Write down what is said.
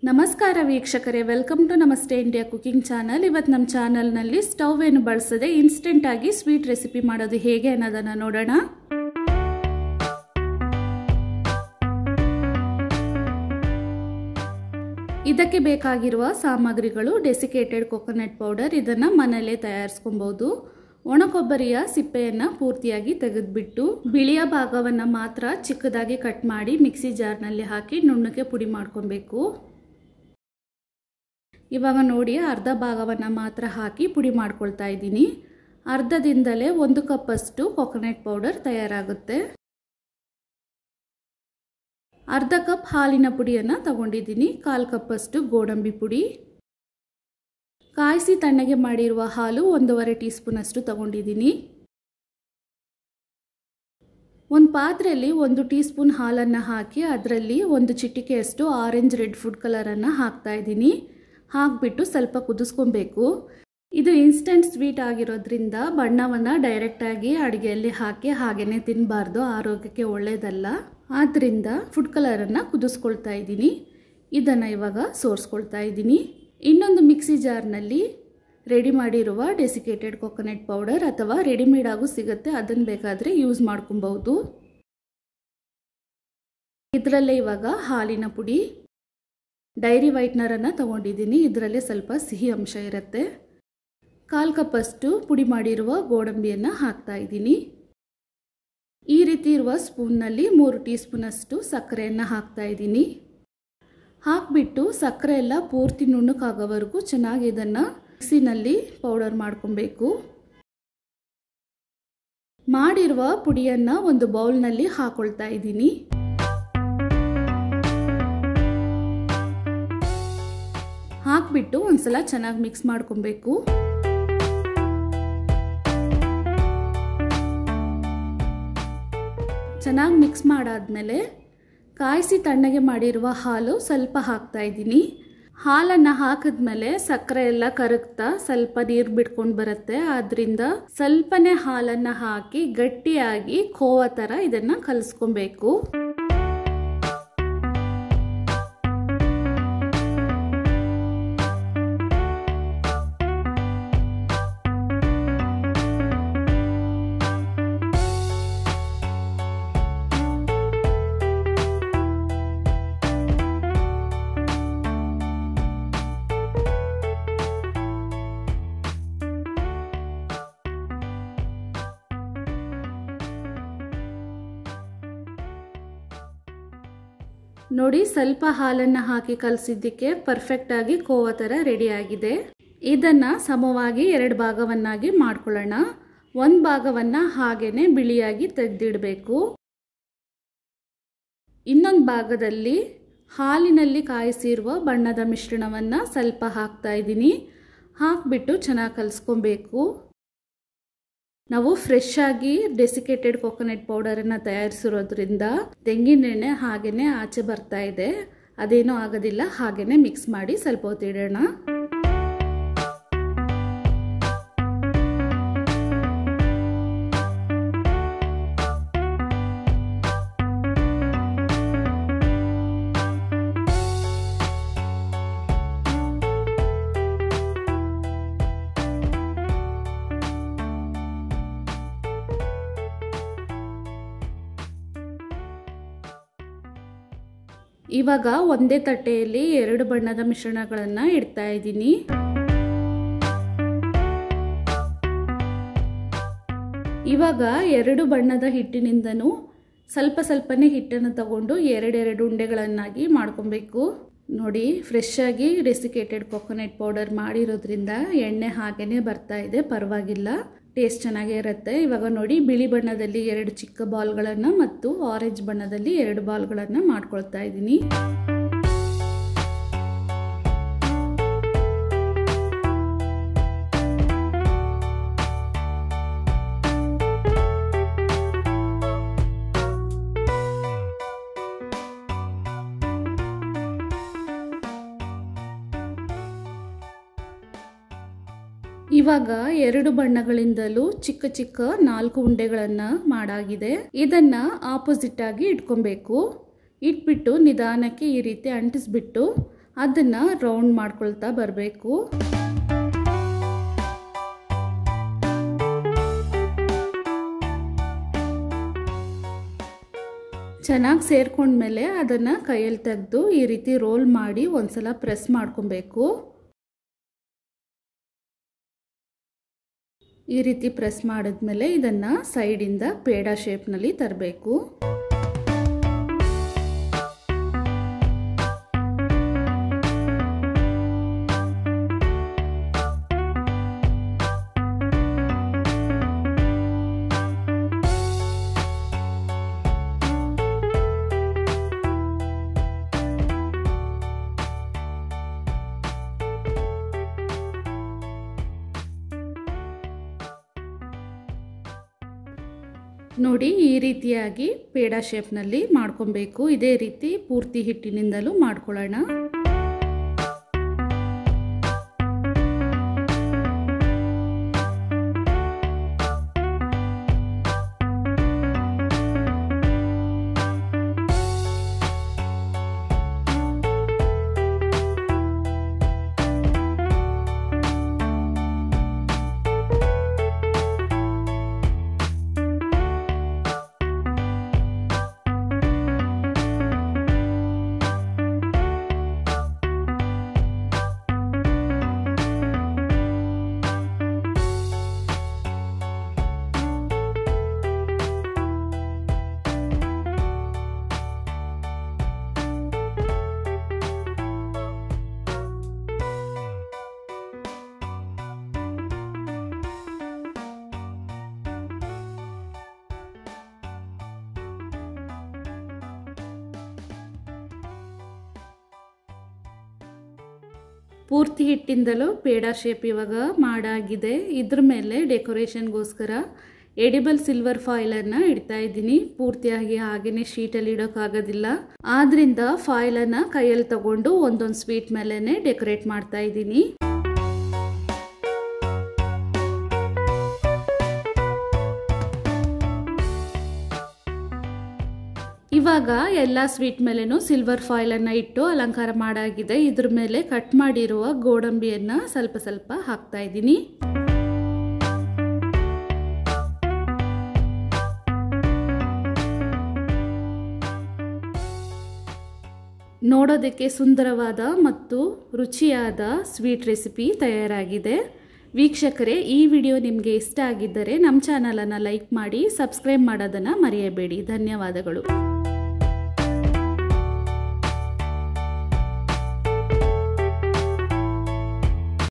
ನಮಸ್ಕಾರ ವೀಕ್ಷಕರೇ welcome to Namaste India cooking channel ಇವತ್ತು ನಮ್ಮ ಚಾನಲ್ನಲ್ಲಿ ಸ್ಟವ್ ಏನು ಬಳಸದೆ ಇನ್ಸ್ಟೆಂಟಾಗಿ ಸ್ವೀಟ್ ರೆಸಿಪಿ ಮಾಡೋದು ಹೇಗೆ ಅನ್ನೋದನ್ನು ನೋಡೋಣ ಇದಕ್ಕೆ ಬೇಕಾಗಿರುವ ಸಾಮಗ್ರಿಗಳು ಡೆಸಿಕೇಟೆಡ್ ಕೊಕೊನಟ್ ಪೌಡರ್ ಇದನ್ನು ಮನೆಯಲ್ಲೇ ತಯಾರಿಸ್ಕೊಬೋದು ಒಣಕೊಬ್ಬರಿಯ ಸಿಪ್ಪೆಯನ್ನು ಪೂರ್ತಿಯಾಗಿ ತೆಗೆದುಬಿಟ್ಟು ಬಿಳಿಯ ಭಾಗವನ್ನು ಮಾತ್ರ ಚಿಕ್ಕದಾಗಿ ಕಟ್ ಮಾಡಿ ಮಿಕ್ಸಿ ಜಾರ್ನಲ್ಲಿ ಹಾಕಿ ನುಣ್ಣಗೆ ಪುಡಿ ಮಾಡ್ಕೊಬೇಕು ಇವಾಗ ನೋಡಿ ಅರ್ಧ ಭಾಗವನ್ನು ಮಾತ್ರ ಹಾಕಿ ಪುಡಿ ಮಾಡ್ಕೊಳ್ತಾ ಇದ್ದೀನಿ ಅರ್ಧದಿಂದಲೇ ಒಂದು ಕಪ್ಪಷ್ಟು ಕೊಕೊನಟ್ ಪೌಡರ್ ತಯಾರಾಗುತ್ತೆ ಅರ್ಧ ಕಪ್ ಹಾಲಿನ ಪುಡಿಯನ್ನು ತಗೊಂಡಿದ್ದೀನಿ ಕಾಲು ಕಪ್ಪಷ್ಟು ಗೋಡಂಬಿ ಪುಡಿ ಕಾಯಿಸಿ ತಣ್ಣಗೆ ಮಾಡಿರುವ ಹಾಲು ಒಂದೂವರೆ ಟೀ ಸ್ಪೂನಷ್ಟು ತಗೊಂಡಿದ್ದೀನಿ ಒಂದು ಪಾತ್ರೆಯಲ್ಲಿ ಒಂದು ಟೀ ಸ್ಪೂನ್ ಹಾಲನ್ನು ಹಾಕಿ ಅದರಲ್ಲಿ ಒಂದು ಚಿಟಿಕೆಯಷ್ಟು ಆರೆಂಜ್ ರೆಡ್ ಫುಡ್ ಕಲರನ್ನು ಹಾಕ್ತಾ ಇದ್ದೀನಿ ಹಾಕಿಬಿಟ್ಟು ಸ್ವಲ್ಪ ಕುದಿಸ್ಕೊಬೇಕು ಇದು ಇನ್ಸ್ಟೆಂಟ್ ಸ್ವೀಟ್ ಆಗಿರೋದ್ರಿಂದ ಬಣ್ಣವನ್ನು ಡೈರೆಕ್ಟಾಗಿ ಅಡುಗೆಯಲ್ಲಿ ಹಾಕಿ ಹಾಗೆಯೇ ತಿನ್ನಬಾರ್ದು ಆರೋಗ್ಯಕ್ಕೆ ಒಳ್ಳೆಯದಲ್ಲ ಆದ್ದರಿಂದ ಫುಡ್ ಕಲರನ್ನು ಕುದಿಸ್ಕೊಳ್ತಾ ಇದ್ದೀನಿ ಇದನ್ನು ಇವಾಗ ಸೋರಿಸ್ಕೊಳ್ತಾ ಇದ್ದೀನಿ ಇನ್ನೊಂದು ಮಿಕ್ಸಿ ಜಾರ್ನಲ್ಲಿ ರೆಡಿ ಮಾಡಿರುವ ಡೆಸಿಕೇಟೆಡ್ ಕೊಕೊನಟ್ ಪೌಡರ್ ಅಥವಾ ರೆಡಿಮೇಡ್ ಆಗು ಸಿಗುತ್ತೆ ಅದನ್ನು ಬೇಕಾದರೆ ಯೂಸ್ ಮಾಡ್ಕೊಬಹುದು ಇದರಲ್ಲೇ ಇವಾಗ ಹಾಲಿನ ಪುಡಿ ಡೈರಿ ವೈಟ್ನರನ್ನು ತಗೊಂಡಿದ್ದೀನಿ ಇದರಲ್ಲೇ ಸ್ವಲ್ಪ ಸಿಹಿ ಅಂಶ ಇರುತ್ತೆ ಕಾಲು ಕಪ್ಪಷ್ಟು ಪುಡಿ ಮಾಡಿರುವ ಗೋಡಂಬಿಯನ್ನು ಹಾಕ್ತಾ ಇದ್ದೀನಿ ಈ ರೀತಿ ಇರುವ ಸ್ಪೂನ್ನಲ್ಲಿ ಮೂರು ಟೀ ಸ್ಪೂನಷ್ಟು ಸಕ್ಕರೆಯನ್ನು ಹಾಕ್ತಾ ಇದ್ದೀನಿ ಹಾಕಿಬಿಟ್ಟು ಸಕ್ಕರೆ ಎಲ್ಲ ಪೂರ್ತಿ ನುಣ್ಣಕ್ಕಾಗೋವರೆಗೂ ಚೆನ್ನಾಗಿ ಇದನ್ನು ಮಿಕ್ಸಿನಲ್ಲಿ ಪೌಡರ್ ಮಾಡ್ಕೊಬೇಕು ಮಾಡಿರುವ ಪುಡಿಯನ್ನು ಒಂದು ಬೌಲ್ನಲ್ಲಿ ಹಾಕೊಳ್ತಾ ಇದ್ದೀನಿ ಹಾಕ್ಬಿಟ್ಟು ಒಂದ್ಸಲ ಚೆನ್ನಾಗಿ ಮಿಕ್ಸ್ ಮಾಡ್ಕೊಬೇಕು ಚೆನ್ನಾಗಿ ಮಿಕ್ಸ್ ಮಾಡಾದ್ಮೇಲೆ ಕಾಯಿಸಿ ತಣ್ಣಗೆ ಮಾಡಿರುವ ಹಾಲು ಸ್ವಲ್ಪ ಹಾಕ್ತಾ ಇದ್ದೀನಿ ಹಾಲನ್ನು ಹಾಕಿದ್ಮೇಲೆ ಸಕ್ಕರೆ ಎಲ್ಲ ಕರಗ್ತಾ ಸ್ವಲ್ಪ ನೀರು ಬಿಟ್ಕೊಂಡು ಬರುತ್ತೆ ಆದ್ದರಿಂದ ಸ್ವಲ್ಪನೇ ಹಾಲನ್ನು ಹಾಕಿ ಗಟ್ಟಿಯಾಗಿ ಖೋವ ಥರ ಇದನ್ನು ಕಲಿಸ್ಕೊಬೇಕು ನೋಡಿ ಸ್ವಲ್ಪ ಹಾಲನ್ನು ಹಾಕಿ ಕಲಸಿದ್ದಕ್ಕೆ ಪರ್ಫೆಕ್ಟಾಗಿ ಕೋವ ಥರ ರೆಡಿಯಾಗಿದೆ ಇದನ್ನು ಸಮವಾಗಿ ಎರಡು ಭಾಗವನ್ನಾಗಿ ಮಾಡ್ಕೊಳ್ಳೋಣ ಒಂದು ಭಾಗವನ್ನು ಹಾಗೇ ಬಿಳಿಯಾಗಿ ತೆಗೆದಿಡಬೇಕು ಇನ್ನೊಂದು ಭಾಗದಲ್ಲಿ ಹಾಲಿನಲ್ಲಿ ಕಾಯಿಸಿರುವ ಬಣ್ಣದ ಮಿಶ್ರಣವನ್ನು ಸ್ವಲ್ಪ ಹಾಕ್ತಾ ಇದ್ದೀನಿ ಹಾಕಿಬಿಟ್ಟು ಚೆನ್ನಾಗಿ ಕಲಿಸ್ಕೊಬೇಕು ನಾವು ಫ್ರೆಶ್ ಆಗಿ ಡೆಸಿಕೇಟೆಡ್ ಕೊಕೊನಟ್ ಪೌಡರನ್ನು ತಯಾರಿಸಿರೋದ್ರಿಂದ ತೆಂಗಿನೆಣ್ಣೆ ಹಾಗೆಯೇ ಆಚೆ ಬರ್ತಾ ಇದೆ ಅದೇನೂ ಆಗೋದಿಲ್ಲ ಹಾಗೆಯೇ ಮಿಕ್ಸ್ ಮಾಡಿ ಸ್ವಲ್ಪ ಹೊತ್ತಿಡೋಣ ಇವಾಗ ಒಂದೇ ತಟ್ಟೆಯಲ್ಲಿ ಎರಡು ಬಣ್ಣದ ಮಿಶ್ರಣಗಳನ್ನು ಇಡ್ತಾ ಇದ್ದೀನಿ ಇವಾಗ ಎರಡು ಬಣ್ಣದ ಹಿಟ್ಟಿನಿಂದನೂ ಸ್ವಲ್ಪ ಸ್ವಲ್ಪನೇ ಹಿಟ್ಟನ್ನು ತಗೊಂಡು ಎರಡೆರಡು ಉಂಡೆಗಳನ್ನಾಗಿ ಮಾಡ್ಕೊಬೇಕು ನೋಡಿ ಫ್ರೆಶ್ ಆಗಿ ಡೆಸಿಕೇಟೆಡ್ ಕೊಕೊನಟ್ ಪೌಡರ್ ಮಾಡಿರೋದ್ರಿಂದ ಎಣ್ಣೆ ಹಾಗೇ ಬರ್ತಾ ಇದೆ ಪರವಾಗಿಲ್ಲ ಟೇಸ್ಟ್ ಚೆನ್ನಾಗೇ ಇರುತ್ತೆ ಇವಾಗ ನೋಡಿ ಬಿಳಿ ಬಣ್ಣದಲ್ಲಿ ಎರಡು ಚಿಕ್ಕ ಬಾಲ್ಗಳನ್ನು ಮತ್ತು ಆರೆಂಜ್ ಬಣ್ಣದಲ್ಲಿ ಎರಡು ಬಾಲ್ಗಳನ್ನು ಮಾಡ್ಕೊಳ್ತಾ ಇದ್ದೀನಿ ಇವಾಗ ಎರಡು ಬಣ್ಣಗಳಿಂದಲೂ ಚಿಕ್ಕ ಚಿಕ್ಕ ನಾಲ್ಕು ಉಂಡೆಗಳನ್ನು ಮಾಡಾಗಿದೆ ಇದನ್ನ ಆಪೋಸಿಟ್ ಆಗಿ ಇಟ್ಕೊಬೇಕು ಇಟ್ಬಿಟ್ಟು ನಿಧಾನಕ್ಕೆ ಈ ರೀತಿ ಅಂಟಿಸ್ಬಿಟ್ಟು ಅದನ್ನು ರೌಂಡ್ ಮಾಡ್ಕೊಳ್ತಾ ಬರಬೇಕು ಚೆನ್ನಾಗಿ ಸೇರ್ಕೊಂಡ್ಮೇಲೆ ಅದನ್ನು ಕೈಯಲ್ಲಿ ತೆಗೆದು ಈ ರೀತಿ ರೋಲ್ ಮಾಡಿ ಒಂದ್ಸಲ ಪ್ರೆಸ್ ಮಾಡ್ಕೊಬೇಕು ಈ ರೀತಿ ಪ್ರೆಸ್ ಮಾಡಿದ್ಮೇಲೆ ಇದನ್ನು ಸೈಡಿಂದ ಪೇಡ ಶೇಪ್ನಲ್ಲಿ ತರಬೇಕು ನೋಡಿ ಈ ರೀತಿಯಾಗಿ ಪೇಡ ಶೇಪ್ನಲ್ಲಿ ಮಾಡ್ಕೊಬೇಕು ಇದೇ ರೀತಿ ಪೂರ್ತಿ ಹಿಟ್ಟಿನಿಂದಲೂ ಮಾಡ್ಕೊಳ್ಳೋಣ ಪೂರ್ತಿ ಹಿಟ್ಟಿಂದಲೂ ಪೇಡ ಶೇಪ್ ಇವಾಗ ಮಾಡಾಗಿದೆ ಇದ್ರ ಮೇಲೆ ಡೆಕೋರೇಷನ್ಗೋಸ್ಕರ ಎಡಿಬಲ್ ಸಿಲ್ವರ್ ಫಾಯಿಲನ್ನು ಇಡ್ತಾ ಇದ್ದೀನಿ ಪೂರ್ತಿಯಾಗಿ ಹಾಗೆಯೇ ಶೀಟಲ್ಲಿ ಇಡೋಕ್ಕಾಗೋದಿಲ್ಲ ಆದ್ರಿಂದ ಫಾಯಿಲನ್ನು ಕೈಯಲ್ಲಿ ತಗೊಂಡು ಒಂದೊಂದು ಸ್ವೀಟ್ ಮೇಲೇ ಡೆಕೋರೇಟ್ ಮಾಡ್ತಾ ಇದ್ದೀನಿ ಇವಾಗ ಎಲ್ಲ ಸ್ವೀಟ್ ಮೇಲೇನು ಸಿಲ್ವರ್ ಫಾಯಿಲನ್ನು ಇಟ್ಟು ಅಲಂಕಾರ ಮಾಡಾಗಿದೆ ಇದ್ರ ಮೇಲೆ ಕಟ್ ಮಾಡಿರುವ ಗೋಡಂಬಿಯನ್ನು ಸ್ವಲ್ಪ ಸ್ವಲ್ಪ ಹಾಕ್ತಾ ಇದ್ದೀನಿ ನೋಡೋದಕ್ಕೆ ಸುಂದರವಾದ ಮತ್ತು ರುಚಿಯಾದ ಸ್ವೀಟ್ ರೆಸಿಪಿ ತಯಾರಾಗಿದೆ ವೀಕ್ಷಕರೇ ಈ ವಿಡಿಯೋ ನಿಮಗೆ ಇಷ್ಟ ಆಗಿದ್ದರೆ ನಮ್ಮ ಚಾನಲನ್ನು ಲೈಕ್ ಮಾಡಿ ಸಬ್ಸ್ಕ್ರೈಬ್ ಮಾಡೋದನ್ನು ಮರೆಯಬೇಡಿ ಧನ್ಯವಾದಗಳು